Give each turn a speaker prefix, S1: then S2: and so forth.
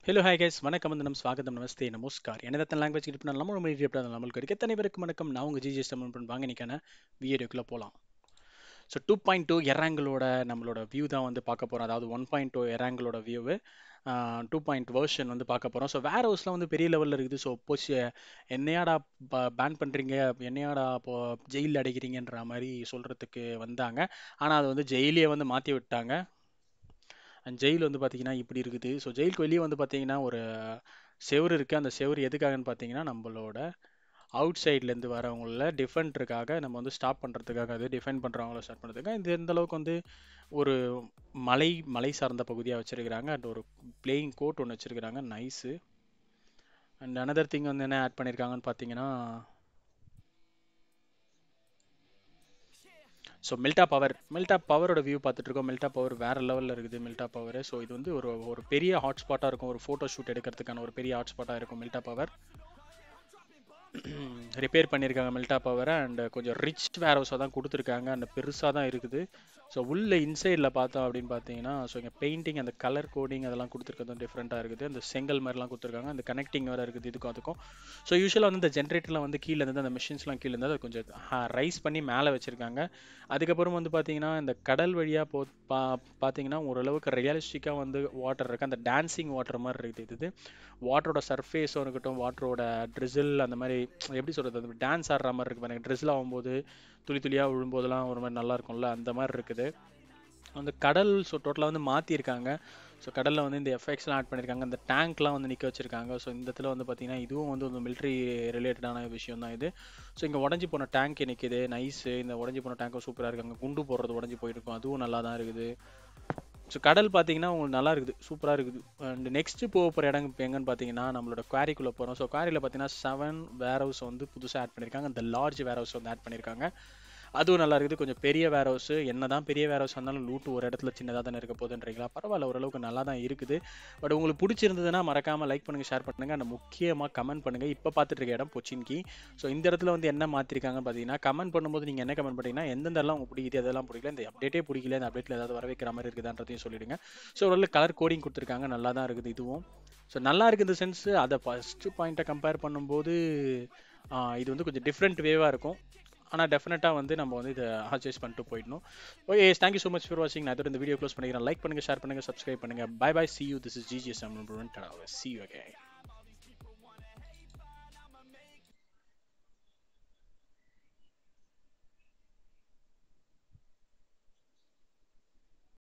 S1: hello hi guys வணக்கம் வந்து நம்ம ஸ்வாகதம் நமஸ்தே நமஸ்கார் என்னதான் லாங்குவேஜ் கிட்ட நம்ம நம்ம மொழி எப்படி நம்மளுக்கு கிடைக்க எத்தனை பேருக்கு வணக்கம் நான் உங்கள் ஜிஜிஎஸ் தமிழ் வாங்க நிற்கான வீடியோக்குள்ளே போகலாம் ஸோ டூ பாயிண்ட் டூ எராங்களோட நம்மளோட வியூ தான் வந்து பார்க்க போகிறோம் அதாவது ஒன் பாயிண்ட் டூ எராங்களோட வியூவு டூ பாயிண்ட் வேர்ஷன் வந்து பார்க்க போகிறோம் ஸோ வேர் ஹவுஸ்லாம் வந்து பெரிய லெவலில் இருக்குது ஸோ போச்சு என்னையாடா பேன் பண்ணுறீங்க என்னையாடா இப்போ ஜெயிலில் அடைக்கிறீங்கன்ற மாதிரி சொல்கிறதுக்கு வந்தாங்க ஆனால் அது வந்து ஜெயிலே வந்து மாற்றி விட்டாங்க அண்ட் ஜெயில் வந்து பார்த்தீங்கன்னா இப்படி இருக்குது ஸோ ஜெயிலுக்கு வெளியே வந்து பார்த்தீங்கன்னா ஒரு செவுரு இருக்குது அந்த செவுரு எதுக்காகன்னு பார்த்தீங்கன்னா நம்மளோட அவுட் சைட்லேருந்து வரவங்கள டிஃபெண்டருக்காக நம்ம வந்து ஸ்டாப் பண்ணுறதுக்காக அது டிஃபெண்ட் பண்ணுறவங்கள ஸ்டார்ட் பண்ணுறதுக்காக இது எந்த அளவுக்கு வந்து ஒரு மலை மலை சார்ந்த பகுதியாக வச்சுருக்கிறாங்க அண்ட் ஒரு பிளேயிங் கோட் ஒன்று வச்சுருக்கிறாங்க நைஸு அண்ட் அனதர் திங் வந்து என்ன ஆட் பண்ணியிருக்காங்கன்னு பார்த்தீங்கன்னா ஸோ மில்டா பவர் மில்டா பவரோட வியூ பார்த்துட்டு இருக்கோம் மில்டா பவர் வேற லெவலில் இருக்குது மில்டா பவர் ஸோ இது வந்து ஒரு ஒரு பெரிய ஹாட்ஸ்பாட்டாக இருக்கும் ஒரு ஃபோட்டோ ஷூட் எடுக்கிறதுக்கான ஒரு பெரிய ஹாட்ஸ்பாட்டாக இருக்கும் மில்டா பவர் ரிப்பேர் பண்ணியிருக்காங்க மில்டா பவரை அண்ட் கொஞ்சம் ரிச் வேர் ஹவுஸாக தான் கொடுத்துருக்காங்க அண்ட் பெருசாக தான் இருக்குது ஸோ உள்ள இன்சைடில் பார்த்தோம் அப்படின்னு பார்த்தீங்கன்னா ஸோ இங்கே பெயிண்டிங் அந்த கலர் கோடிங் அதெல்லாம் கொடுத்துருக்கிறது டிஃப்ரெண்ட்டாக இருக்குது அந்த செங்கல் மாதிரிலாம் கொடுத்துருக்காங்க அந்த கனெக்டிங் வேறு இருக்குது இதுக்கும் அதுக்கும் ஸோ யூஸ்வலாக வந்து இந்த ஜென்ரேட்டரில் வந்து கீழே இருந்து அந்த மிஷின்ஸ்லாம் கீழே இருந்து அதை கொஞ்சம் ரைஸ் பண்ணி மேலே வச்சுருக்காங்க அதுக்கப்புறம் வந்து பார்த்தீங்கன்னா இந்த கடல் வழியாக போ பா பார்த்தீங்கன்னா ஓரளவுக்கு ரியலிஸ்டிக்காக வந்து வாட்டர் இருக்குது அந்த டான்சிங் வாட்டர் மாதிரி இருக்குது இது வாட்டரோட சர்ஃபேஸும் இருக்கட்டும் வாட்டரோட ட்ரிசில் அந்த மாதிரி எப்படி சொல்கிறது அந்த டான்ஸ் ஆடுற மாதிரி இருக்குது எனக்கு ட்ரிசில் ஆகும்போது துளி துளியாக விழும்போதெல்லாம் ஒரு மாதிரி நல்லா இருக்கும்ல அந்த மாதிரி இருக்குது அந்த கடல் ஸோ டோட்டலாக வந்து மாற்றிருக்காங்க ஸோ கடலில் வந்து இந்த எஃபெக்ட்ஸ்லாம் ஆட் பண்ணியிருக்காங்க அந்த டேங்க்லாம் வந்து நிற்க வச்சிருக்காங்க ஸோ இந்த இடத்துல வந்து பார்த்தீங்கன்னா இதுவும் வந்து ஒரு மிலிட்ரி ரிலேட்டடான விஷயம் தான் இது ஸோ இங்கே உடஞ்சி போன டேங்க் நிற்கிது நைஸு இந்த உடஞ்சி போன டேங்க்கும் சூப்பராக இருக்காங்க குண்டு போடுறது உடஞ்சி போயிருக்கும் அதுவும் நல்லா தான் இருக்குது ஸோ கடல் பார்த்தீங்கன்னா உங்களுக்கு நல்லா இருக்குது சூப்பராக இருக்குது அண்ட் நெக்ஸ்ட்டு போக போகிற இடம் எங்கன்னு பார்த்தீங்கன்னா நம்மளோட குவாரிக்குள்ளே போகிறோம் ஸோ குவாரியில் பார்த்தீங்கன்னா செவன் வேர் ஹவுஸ் வந்து புதுசாக ஆட் பண்ணியிருக்காங்க இந்த லார்ஜ் வேர் ஹவுஸ் வந்து ஆட் பண்ணியிருக்காங்க அதுவும் நல்லா இருக்குது கொஞ்சம் பெரிய வேர் ஹவுஸ் என்ன தான் பெரிய வேர் ஹவுஸ் இருந்தாலும் லூட்டு ஒரு இடத்துல சின்னதாக தானே இருக்க போதுன்றீங்களா பரவாயில்ல ஓரளவுக்கு நல்லா தான் இருக்குது பட் உங்களுக்கு பிடிச்சிருந்ததுன்னா மறக்காமல் லைக் பண்ணுங்கள் ஷேர் பண்ணுங்கள் அந்த முக்கியமாக கமெண்ட் பண்ணுங்கள் இப்போ பார்த்துட்டு இருக்க இடம் பொச்சின்கி ஸோ இந்த இடத்துல வந்து என்ன மாற்றிருக்காங்கன்னு பார்த்தீங்கன்னா கமெண்ட் பண்ணும்போது நீங்கள் என்ன கமெண்ட் பண்ணிங்கன்னா எந்தெந்த எல்லாம் உங்களுக்கு பிடிக்குது அதெல்லாம் பிடிக்கல இந்த அப்டேட்டே பிடிக்கல இந்த அப்டேட்டில் ஏதாவது வர வைக்கிற மாதிரி இருக்குதான்றதையும் சொல்லிடுங்க ஸோ ஒரு கலர் கோடிங் கொடுத்துருக்காங்க நல்லா தான் இருக்குது இதுவும் ஸோ நல்லா இருக்குது இந்த சென்ஸ் அதை ஃபஸ்ட்டு பாயிண்ட்டை கம்பேர் பண்ணும்போது இது வந்து கொஞ்சம் டிஃப்ரெண்ட் வேவாக இருக்கும் ஆனால் டெஃபினட்டாக வந்து நம்ம வந்து இதை பர்ச்சேஸ் பண்ணிட்டு போயிடணும் okay thank you so much for வாட்சிங் நான் இதோட இந்த வீடியோ க்ளோஸ் பண்ணிக்கிறேன் லைக் பண்ணுங்கள் ஷேர் பண்ணுங்கள் சப்ஸ்கிரைப் பண்ணுங்கள் bye bye see you this is GGS see you அகே